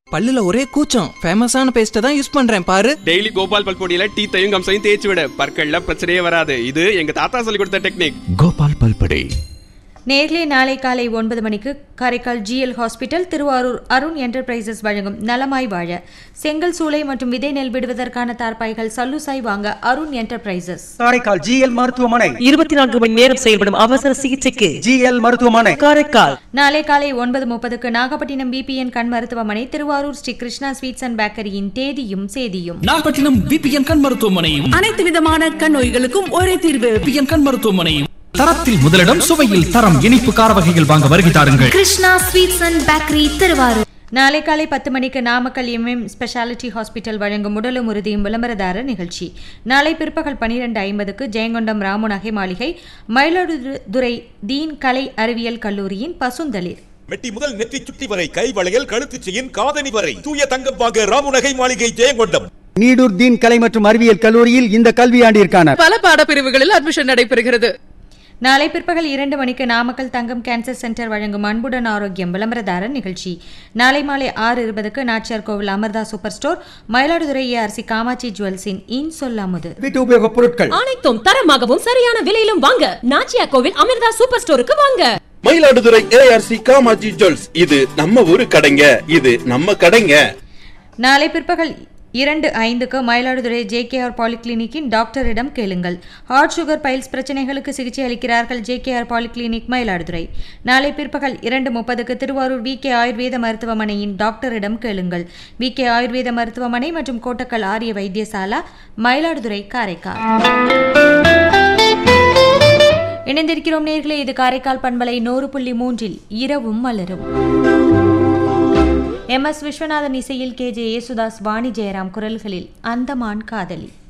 பல்லுல ஒரே கூச்சம் ஃபேமஸான பேஸ்ட்டை தான் யூஸ் பண்றேன் பாரு டெய்லி கோபால் பல்பொடியில டீத்தையும் கம்சையும் தேய்ச்சி விட பற்கள்ல பிரச்சனையே வராது இது எங்க தாத்தா சொல்லி கொடுத்த டெக்னிக் கோபால் பல்படை நேர்லே நாளை காலை ஒன்பது மணிக்கு Karaikal G L hospital Thiruvarur Arun enterprises வழங்கும் நலமாய் வாழ செங்கல் சூளை மற்றும் விதை நெல் விடுவதற்கான தார்பாய்கள் சல்லுசாய் வாங்க அருண் என்டர்பிரைசஸ் காரைக்கால் ஜிஎல் மருத்துவமனை இருபத்தி நான்கு மணி நேரம் செயல்படும் அவசர சிகிச்சைக்கு ஜிஎல் மருத்துவமனை காரைக்கால் நாளை காலை ஒன்பது முப்பதுக்கு நாகப்பட்டினம் பிபிஎன் கண் மருத்துவமனை திருவாரூர் ஸ்ரீ கிருஷ்ணா ஸ்வீட்ஸ் அண்ட் பேக்கரியின் தேதியும் சேதியும் நாகப்பட்டினம் பிபிஎன் கண் மருத்துவமனையும் அனைத்து விதமான கண் நோய்களுக்கும் ஒரே தீர்வு பிபிஎன் கண் மருத்துவமனையும் தரத்தில் முதலிடம் சுவையில் தரம் இனிப்பு கார வகைகள் வாங்க வருகை தாருங்கள் Krishna sweets and bakery Thiruvarur நாளை காலை பத்து மணிக்கு நாமக்கல் எம்எம் ஸ்பெஷாலிட்டி ஹாஸ்பிட்டல் வழங்கும் உடலும் உறுதியும் விளம்பரதாரர் நிகழ்ச்சி நாளை பிற்பகல் பனிரெண்டு ஐம்பதுக்கு ஜெயங்கொண்டம் ராமு நகை மாளிகை மயிலாடுதுறை தீன் கலை அறிவியல் கல்லூரியின் பசுந்தளிர் மெட்டி முதல் நெற்றி சுட்டி வரை கை வளையல் கழுத்து செயின் காதணி வரை தூய தங்கம் வாங்க ராமுநகை மாளிகை ஜெயங்கொண்டம் நீடூர் தீன் கலை மற்றும் அறிவியல் கல்லூரியில் இந்த கல்வியாண்டிற்கான பல பாடப்பிரிவுகளில் அட்மிஷன் நடைபெறுகிறது நாளை பிற்பகல் இரண்டு மணிக்கு நாமக்கல் தங்கம் கேன்சர் சென்டர் வழங்கும் அன்புடன் ஆரோக்கியம் விளம்பரதாரர் நிகழ்ச்சி நாளை மாலை ஆறு இருபதுக்கு Nachiyar Kovil Amirtha super store Mayiladuthurai A R C Kamatchi ஜுவல்ஸின் இன் சொல்லாமுது வீட்டு உபயோகப் பொருட்கள் அனைத்தும் தரமாகவும் சரியான விலையிலும் வாங்க நாச்சியா கோவில் அமிர்தா சூப்பர் ஸ்டோருக்கு வாங்க மயிலாடுதுறை ஏஆர்சி காமாஜி ஜுவல்ஸ் இது நம்ம ஊரு கடைங்க இது நம்ம கடைங்க நாளை பிற்பகல் இரண்டு ஐந்துக்கு மயிலாடுதுறை ஜேகேஆர் பாலிகிளினிக்கின் டாக்டரிடம் கேளுங்கள் ஹார்ட் சுகர் பைல்ஸ் பிரச்சனைகளுக்கு சிகிச்சை அளிக்கிறார்கள் ஜேகேஆர் பாலிகிளினிக் மயிலாடுதுறை நாளை பிற்பகல் இரண்டு முப்பதுக்கு திருவாரூர் வி கே ஆயுர்வேத மருத்துவமனையின் டாக்டரிடம் கேளுங்கள் வி கே ஆயுர்வேத மருத்துவமனை மற்றும் கோட்டக்கல் ஆரிய வைத்தியசாலா மயிலாடுதுறை காரைக்கால் இணைந்திருக்கிறோம் நேர்களே இது காரைக்கால் பண்பலை நூறு புள்ளி மூன்றில் இரவும் மலரும் எம் எஸ் விஸ்வநாதன் இசையில் கே ஜே யேசுதாஸ் வாணி ஜெயராம் குரல்களில் அந்தமான் காதலி